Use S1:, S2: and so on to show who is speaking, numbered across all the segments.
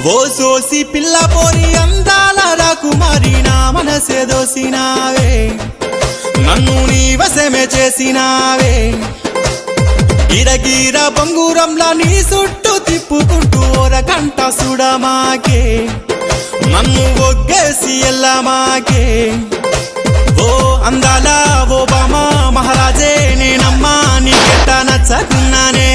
S1: ఓ సోసి పిల్ల పోరి అందాల రాకుమారి నా మనసే దోసినావే నన్ను నీ వశమే చేసినావే గిరగిర బొంగురంలా నీ చుట్టూ తిప్పుకుంటూ ఓరకంట సుడమాకే నన్ను ఒగ్గేసి ఎల్లమాకే ఓ అందాల ఓ బామా మహారాజే నేనమ్మా నీకెట్ట నచ్చకున్నానే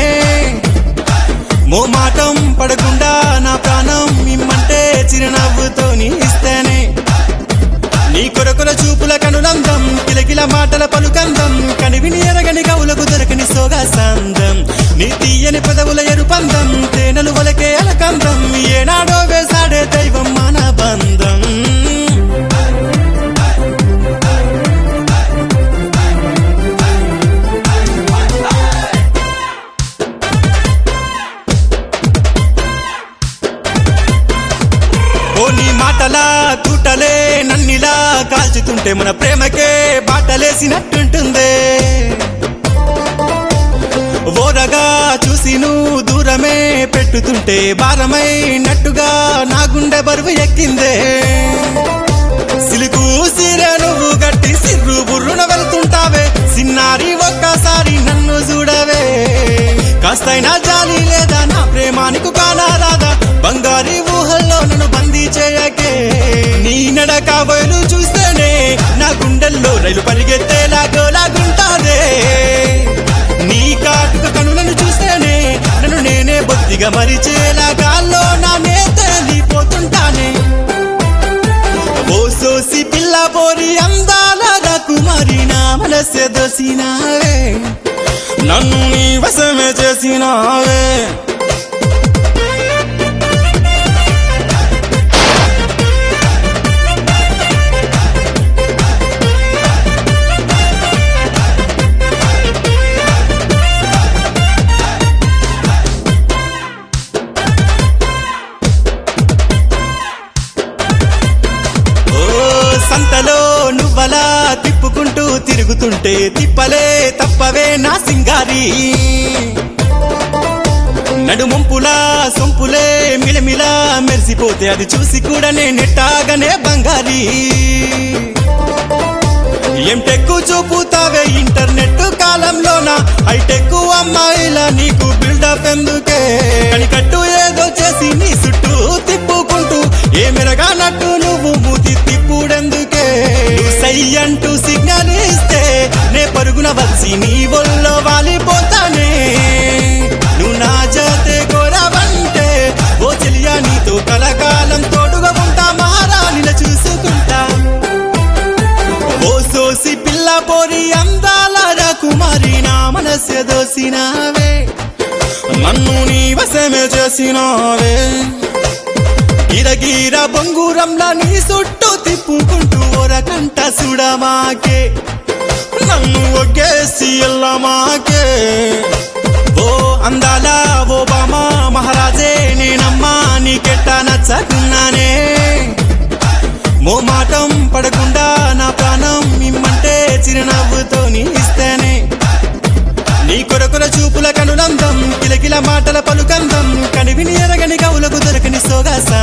S1: మోమాటం పడకుండా నా ప్రాణం ఇమ్మంటే చిరునవ్వుతో నీ ఇస్తేనే నీ కొరకొర చూపుల కనులందం కిలకిల మాటల పలుకందం కనివిని ఎరగని కవులకు దొరకని సోగా సందం నీ తీయని పదవుల ఎరుపందం తేనెలు వలకే అలకందం ఏనాడో వేసాడే దైవం మన బంధం ఓ నీ మాటలా తూటలే నన్నిలా కాల్చుతుంటే మన ప్రేమకే బాటలేసినట్టుంటుందే ఓరగా చూసి నువ్వు దూరమే పెట్టుతుంటే భారమైనట్టుగా నా గుండె బరువు ఎక్కిందే సిలుకు సిరే నువ్వు గట్టి సిర్రు బుర్రున వెళ్తుంటావే సిన్నారి ఒక్కసారి నన్ను చూడవే కాస్తైనా జాలి లేదా నా ప్రేమానికి కానా రాదా బంగారి ఊహల్లో నన్ను బందీ చేయకే నీ నడక బయలు చూస్తేనే నా గుండెల్లో రైలు పరిగెత్తేలాగో లాగుంటాదే నీ కాటుక కనులను చూస్తేనే నన్ను నేనే బొత్తిగా మరిచేలా గాల్లో నా నేతలిపోతుంటానే ఓ సోసి పిల్ల పోరి అందాల రాకుమారి నా మనసే దోసినావే నన్ను నీ వశమే చేసినావే ఓ సంతలో నువ్వలా తిప్పుకుంటూ తిరుగుతుంటే తిప్పలే తప్పవే నా సింగారి నడుముంపులా సొంపులే మిలమిలా మెరిసిపోతే అది చూసి కూడా నెట్టాగనే బంగారి ఏం టెక్కు చూపుతావే ఇంటర్నెట్ కాలంలోన హైటెక్ అమ్మాయిల నీకు బిల్డప్ ఎందుకే కనికట్టు ఏదో చేసి నీ చుట్టూ తిప్పుకుంటూ ఏ మెరగానట్టు నువ్వు మూతి తిప్పుడెందుకే నువ్వు సై అంటూ సిగ్నల్ ఇస్తే నే పరుగున వచ్చి నీ ఒళ్ళో వాలిపోతానే నువ్వు నా జతే కోరవంటే ఓ చెలియా నీతో కలకాలం తోడుగా ఉంటా మహారాణిల చూసుకుంటా ఓ సోసి పిల్ల పోరి అందాల రాకుమారి నా మనసే దోసినావే నన్ను నీ వశమే చేసినావే గిరగిర బొంగురంలా నీ చుట్టూ తిప్పుకుంటూ ఓరకంట సుడమాకే నన్ను ఒగ్గేసి ఎల్లమాకే ఓ అందాల ఓ బామా మహారాజే నేనమ్మా నీకెట్ట నచ్చకున్నానే మోమాటం పడకుండా నా ప్రాణం ఇమ్మంటే చిరునవ్వుతో నీ ఇస్తేనే నీ కొరకొర చూపుల కనులందం కిలకిల మాటల పలుకందం కనివిని ఎరగని కవులకు దొరకని సోగాస